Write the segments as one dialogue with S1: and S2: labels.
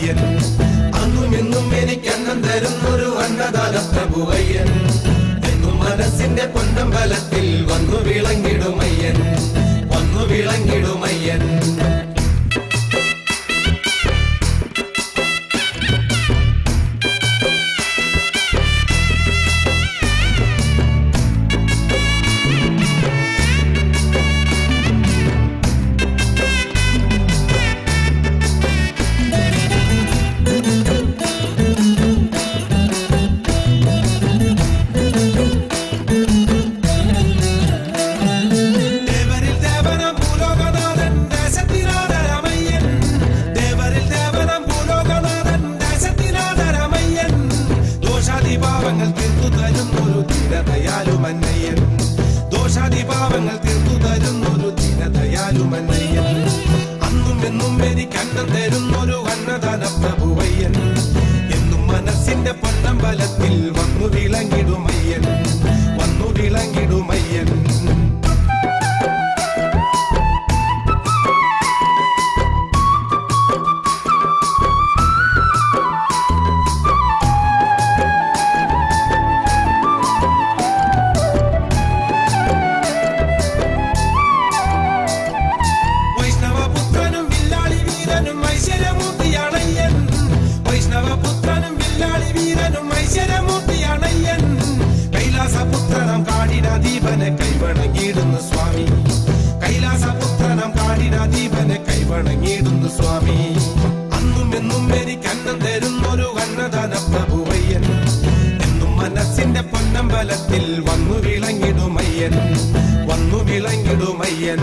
S1: വിളങ്ങിടുമയ്യൻ അന്നും ഇന്നും എനിക്ക് അന്നം തരുന്നൊരു അന്നദാന പ്രഭുവയ്യൻ എന്നും മനസ്സിന്റെ പൊന്നമ്പലത്തിൽ വന്നു വിളങ്ങിടുമയ്യൻ വന്നു വിളങ്ങിടുമയ്യൻ ദേവരിൽ ദേവനം ഭൂലോകനാഥൻ ദേശത്തിനാഥരമയ്യൻ ദേവരിൽ ദേവനം ഭൂലോകനാഥൻ ദേശത്തിനാഥരമയ്യൻ ദോഷാദിപാവങ്ങൾ തീർത്തു തരുന്നൊരു ദീനദയാലുമന്നയ്യൻ ദോഷാദിപാവങ്ങൾ തീർത്തു തരുന്നൊരു ദീനദയാലുമന്നയ്യൻ അന്നും എന്നും എനിക്കന്നം തരുന്നൊരു അന്നദാന പ്രഭുവയ്യൻ എന്നും മനസ്സിന്റെ പൊന്നമ്പലത്തിൽ വന്നു വിളങ്ങിടുമയ്യൻ വന്നു വിളങ്ങിടുമയ്യൻ വൈഷ്ണവപുത്രനും വില്ലാളി വീരനും ഐശ്വര്യമൂർത്തിയാണയ്യൻ വൈഷ്ണവപുത്രനും വില്ലാളി വീരനും ഐശ്വര്യമൂർത്തിയാണയ്യൻ കൈലാസപുത്രനം കാടിനാദീപനെ കൈവണങ്ങിയിടുന്നു സ്വാമി കൈലാസപുത്രനം കാടിനാദീപനെ കൈവണങ്ങിയിടുന്നു സ്വാമി അന്നും എന്നും എനിക്ക് അന്നം തരുന്നൊരു അന്നദാന പ്രഭുവയ്യൻ എന്നും മനസ്സിന്റെ പൊന്നമ്പലത്തിൽ വന്നു വിളങ്ങിടുമയ്യൻ വന്നു വിളങ്ങിടുമയ്യൻ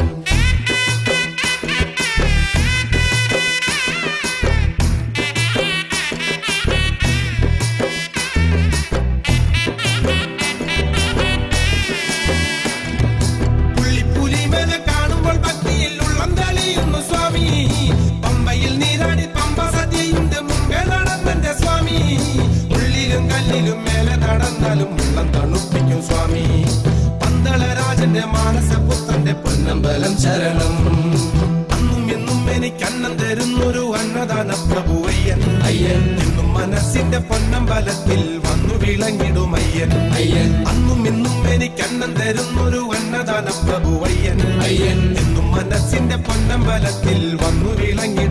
S1: പുള്ളിപ്പുലിമേലെ കാണുമ്പോൾ ഭക്തിയിൽ ഉള്ളം തെളിയുന്നു സ്വാമി പമ്പയിൽ നീരാടി പമ്പ സദ്യയുണ്ട് മുമ്പേ നടന്നെന്റെ സ്വാമി ഉള്ളിലും കല്ലിലും മേലെ നടന്നാലും ഉള്ളം തണുപ്പിക്കും സ്വാമി പന്തളരാജന്റെ മാനസപുത്രന്റെ പൊന്നമ്പലം ശരണം അന്നും എന്നും എനിക്ക് അന്നം തരുന്നൊരു അന്നദാന പ്രഭുവയ്യൻ അയ്യൻ എന്നും മനസ്സിന്റെ പൊന്നമ്പലത്തിൽ വന്നു വിളങ്ങിടുമയ്യൻ അയ്യൻ അന്നും ഇന്നും എനിക്ക് അന്നം തരുന്നൊരു അന്നദാന പ്രഭുവയ്യൻ അയ്യൻ എന്നും മനസ്സിന്റെ പൊന്നമ്പലത്തിൽ വന്നു വിളങ്ങി